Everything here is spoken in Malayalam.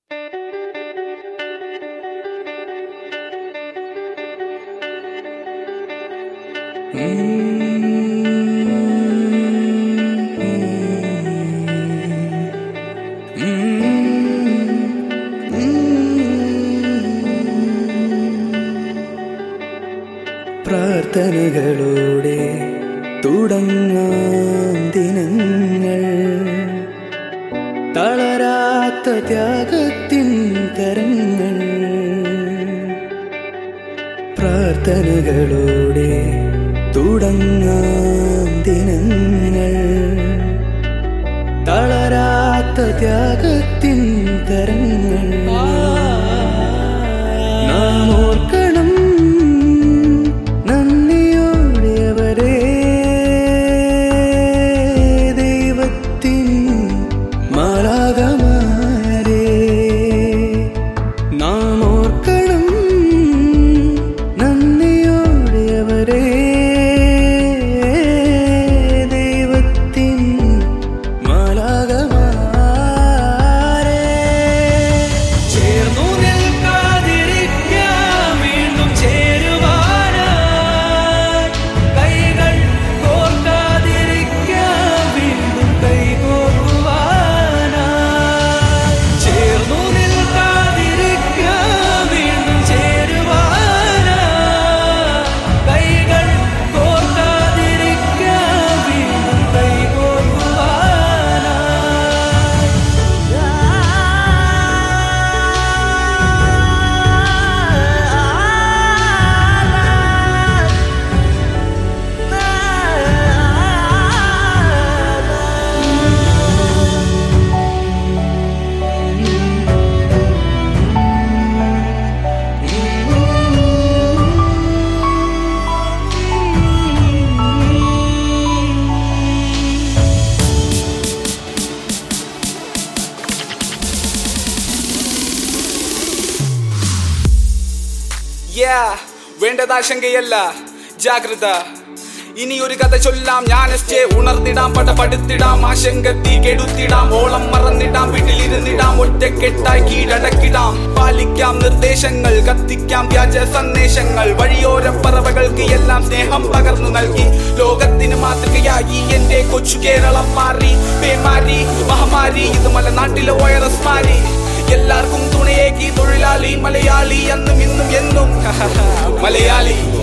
പ്രാർത്ഥനകളോടെ തുടങ്ങാം ദിനങ്ങൾ തളരാത്ത ത്യാഗത്തിൻ കരങ്ങൾ പ്രാർത്ഥനകളോടെ തുടങ്ങാം ദിനങ്ങൾ തളരാത്ത ത്യാഗത്തിൻ കരങ്ങൾ നാം ഓർക്കണം നന്ദിയോടെ അവരെ ദൈവത്തിൻ മാലാകമാരെ നാം ഓർക്കണം നന്ദിയോടെ അവരെ ദൈവത്തിൻ മാലാകമാരെ ചേർന്നു നിൽക്കാതിരിക്കാം വീണ്ടും ചേരുവാനായി കൈകൾ കോർക്കാതിരിക്കാം വീണ്ടും കൈകോർക്കുവാനായി ചേർന്നു നിൽക്കാതിരിക്കാം വീണ്ടും ചേരുവാനായി കൈകൾ കോർക്കാതിരിക്കാം വീണ്ടും കൈകോർക്കുവാനായി Yeah, വേണ്ടത് ആശങ്കയല്ല ജാഗ്രത ഇനി ഒരു കഥ ചൊല്ലാം ഞാൻ എസ് ജെ ഉണർന്നിടാം പടപടുത്തിടാം ആശങ്കത്തി കെടുത്തിടാം ഓളം മറന്നിടാം വീട്ടിലിരുന്നിടാം ഒറ്റക്കെട്ടായി കീഴടക്കിടാം പാലിക്കാം നിർദ്ദേശങ്ങൾ കത്തിക്കാം വ്യാജ സന്ദേശങ്ങൾ വഴിയോര പറവകൾക്ക് എല്ലാം സ്നേഹം പകർന്നു നൽകി ലോകത്തിന് മാതൃകയായി എന്റെ കൊച്ചു കേരളം മാറി പേമാരി മഹാമാരി ഇത് മലനാട്ടിലെ വൈറസ് മാറി എല്ലാവർക്കും തുണയേകി തൊഴിലാളി മലയാളി എന്നും ഇന്നും എന്നും മലയാളി